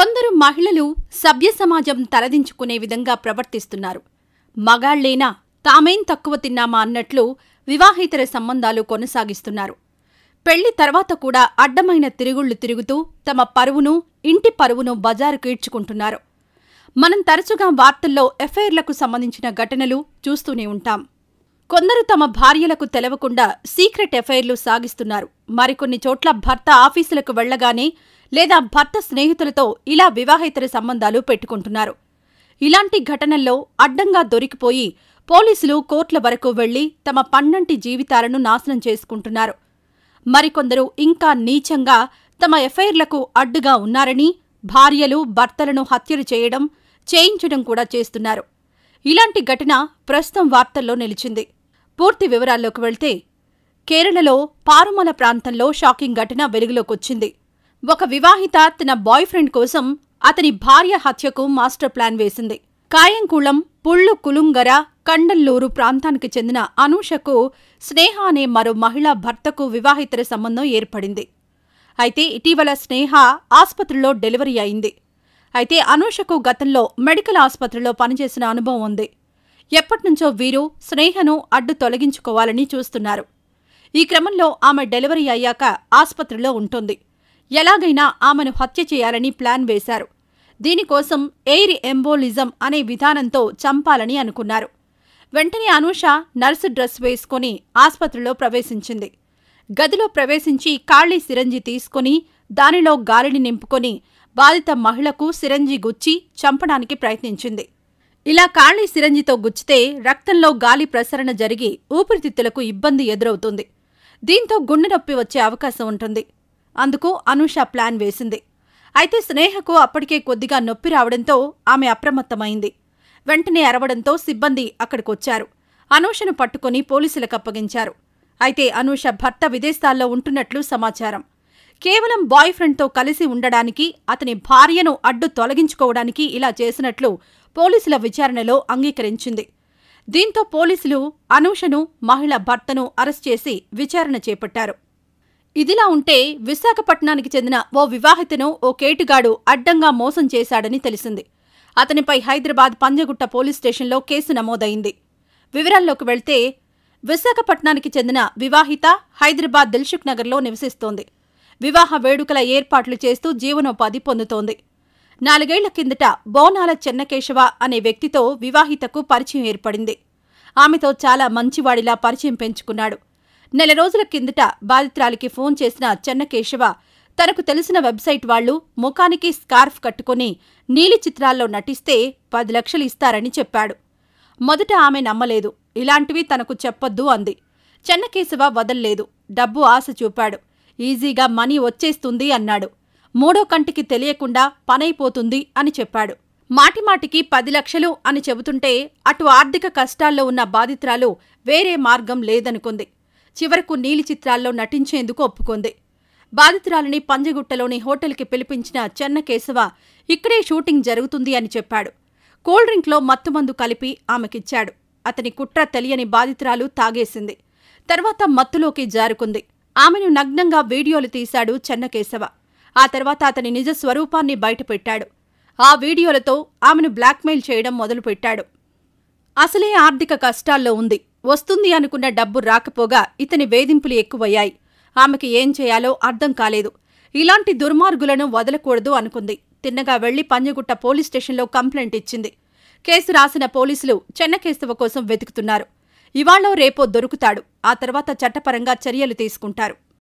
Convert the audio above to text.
కొందరు మహిళలు సభ్య సమాజం తలదించుకునే విధంగా ప్రవర్తిస్తున్నారు మగాళ్లేనా తామేం తక్కువ తిన్నామా అన్నట్లు వివాహేతర సంబంధాలు కొనసాగిస్తున్నారు పెళ్లి తర్వాత కూడా అడ్డమైన తిరుగుళ్లు తిరుగుతూ తమ పరువును ఇంటి పరువును బజారు కీడ్చుకుంటున్నారు మనం తరచుగా వార్తల్లో ఎఫ్ఐఆర్లకు సంబంధించిన ఘటనలు చూస్తూనే ఉంటాం కొందరు తమ భార్యలకు తెలవకుండా సీక్రెట్ ఎఫైర్లు సాగిస్తున్నారు మరికొన్ని చోట్ల భర్త ఆఫీసులకు వెళ్లగానే లేదా భర్త స్నేహితులతో ఇలా వివాహేతర సంబంధాలు పెట్టుకుంటున్నారు ఇలాంటి ఘటనల్లో అడ్డంగా దొరికిపోయి పోలీసులు కోర్టుల వరకు వెళ్లి తమ పన్నంటి జీవితాలను నాశనం చేసుకుంటున్నారు మరికొందరు ఇంకా నీచంగా తమ ఎఫైర్లకు అడ్డుగా ఉన్నారని భార్యలు భర్తలను హత్యలు చేయడం చేయించడం కూడా చేస్తున్నారు ఇలాంటి ఘటన ప్రస్తుతం వార్తల్లో నిలిచింది పూర్తి వివరాల్లోకి వెళ్తే కేరళలో పారుమల ప్రాంతంలో షాకింగ్ ఘటన వెలుగులోకొచ్చింది ఒక వివాహిత తన బాయ్ ఫ్రెండ్ కోసం అతని భార్య హత్యకు మాస్టర్ ప్లాన్ వేసింది కాయంకుళం పుళ్ళు కులుంగర కండల్లూరు ప్రాంతానికి చెందిన అనూషకు స్నేహ అనే మరో మహిళా భర్తకు వివాహితర సంబంధం ఏర్పడింది అయితే ఇటీవల స్నేహ ఆస్పత్రిలో డెలివరీ అయింది అయితే అనూషకు గతంలో మెడికల్ ఆసుపత్రిలో పనిచేసిన అనుభవం ఉంది ఎప్పటినుంచో వీరు స్నేహను అడ్డు తొలగించుకోవాలని చూస్తున్నారు ఈ క్రమంలో ఆమె డెలివరీ అయ్యాక ఆసుపత్రిలో ఉంటుంది ఎలాగైనా ఆమెను హత్య చేయాలని ప్లాన్ వేశారు దీనికోసం ఎయిర్ ఎంబోలిజం అనే విధానంతో చంపాలని అనుకున్నారు వెంటనే అనూష నర్సు డ్రెస్ వేసుకుని ఆసుపత్రిలో ప్రవేశించింది గదిలో ప్రవేశించి ఖాళీ సిరంజి తీసుకుని దానిలో గాలిని నింపుకొని బాధిత మహిళకు సిరంజి గుచ్చి చంపడానికి ప్రయత్నించింది ఇలా ఖాళీ సిరంజితో గుచ్చితే రక్తంలో గాలి ప్రసరణ జరిగి ఊపిరితిత్తులకు ఇబ్బంది ఎదురవుతుంది దీంతో గుండె నొప్పి వచ్చే అవకాశం ఉంటుంది అందుకు అనూష ప్లాన్ వేసింది అయితే స్నేహకు అప్పటికే కొద్దిగా నొప్పి రావడంతో ఆమె అప్రమత్తమైంది వెంటనే అరవడంతో సిబ్బంది అక్కడికొచ్చారు అనూషను పట్టుకుని పోలీసులకు అప్పగించారు అయితే అనూష భర్త విదేశాల్లో ఉంటున్నట్లు సమాచారం కేవలం బాయ్ ఫ్రెండ్తో కలిసి ఉండడానికి అతని భార్యను అడ్డు తొలగించుకోవడానికి ఇలా చేసినట్లు పోలీసుల విచారణలో అంగీకరించింది దీంతో పోలీసులు అనూషను మహిళ భర్తను అరెస్ట్ చేసి విచారణ చేపట్టారు ఇదిలా ఉంటే విశాఖపట్నానికి చెందిన ఓ వివాహితను ఓ కేటుగాడు అడ్డంగా మోసం చేశాడని తెలిసింది అతనిపై హైదరాబాద్ పంజగుట్ట పోలీస్ స్టేషన్లో కేసు నమోదైంది వివరాల్లోకి వెళ్తే విశాఖపట్నానికి చెందిన వివాహిత హైదరాబాద్ దిల్సుఖ్ నగర్లో నివసిస్తోంది వివాహ వేడుకల ఏర్పాట్లు చేస్తూ జీవనోపాధి పొందుతోంది నాలుగేళ్ల కిందట బోనాల చెన్నకేశవ అనే వ్యక్తితో వివాహితకు పరిచయం ఏర్పడింది ఆమెతో చాలా మంచివాడిలా పరిచయం పెంచుకున్నాడు నెల రోజుల కిందట బాధితురాలికి ఫోన్ చేసిన చెన్నకేశవ తనకు తెలిసిన వెబ్సైట్ వాళ్లు ముఖానికి స్కార్ఫ్ కట్టుకుని నీలి చిత్రాల్లో నటిస్తే పది లక్షలు ఇస్తారని చెప్పాడు మొదట ఆమె నమ్మలేదు ఇలాంటివి తనకు చెప్పొద్దు అంది చెన్నకేశవ వదల్లేదు డబ్బు ఆశ చూపాడు ఈజీగా మనీ వచ్చేస్తుంది అన్నాడు మూడో కంటికి తెలియకుండా పనైపోతుంది అని చెప్పాడు మాటిమాటికి పది లక్షలు అని చెబుతుంటే అటు ఆర్థిక కష్టాల్లో ఉన్న బాధితురాలు వేరే మార్గం లేదనుకుంది చివరకు నీలి చిత్రాల్లో నటించేందుకు ఒప్పుకుంది బాధితురాలిని పంజగుట్టలోని హోటల్కి పిలిపించిన చెన్నకేశవ ఇక్కడే షూటింగ్ జరుగుతుంది అని చెప్పాడు కూల్ డ్రింక్లో మత్తుమందు కలిపి ఆమెకిచ్చాడు అతని కుట్ర తెలియని బాధితురాలు తాగేసింది తర్వాత మత్తులోకి జారుకుంది ఆమెను నగ్నంగా వీడియోలు తీశాడు చెన్నకేశవ ఆ తర్వాత అతని నిజ స్వరూపాన్ని బయటపెట్టాడు ఆ వీడియోలతో ఆమెను బ్లాక్మెయిల్ చేయడం మొదలుపెట్టాడు అసలే ఆర్థిక కష్టాల్లో ఉంది వస్తుంది అనుకున్న డబ్బు రాకపోగా ఇతని వేధింపులు ఎక్కువయ్యాయి ఆమెకి ఏం చేయాలో అర్థం కాలేదు ఇలాంటి దుర్మార్గులను వదలకూడదు అనుకుంది తిన్నగా వెళ్లి పంజగుట్ట పోలీస్ స్టేషన్లో కంప్లైంట్ ఇచ్చింది కేసు రాసిన పోలీసులు చెన్నకేశవ కోసం వెతుకుతున్నారు ఇవాళో రేపో దొరుకుతాడు ఆ తర్వాత చట్టపరంగా చర్యలు తీసుకుంటారు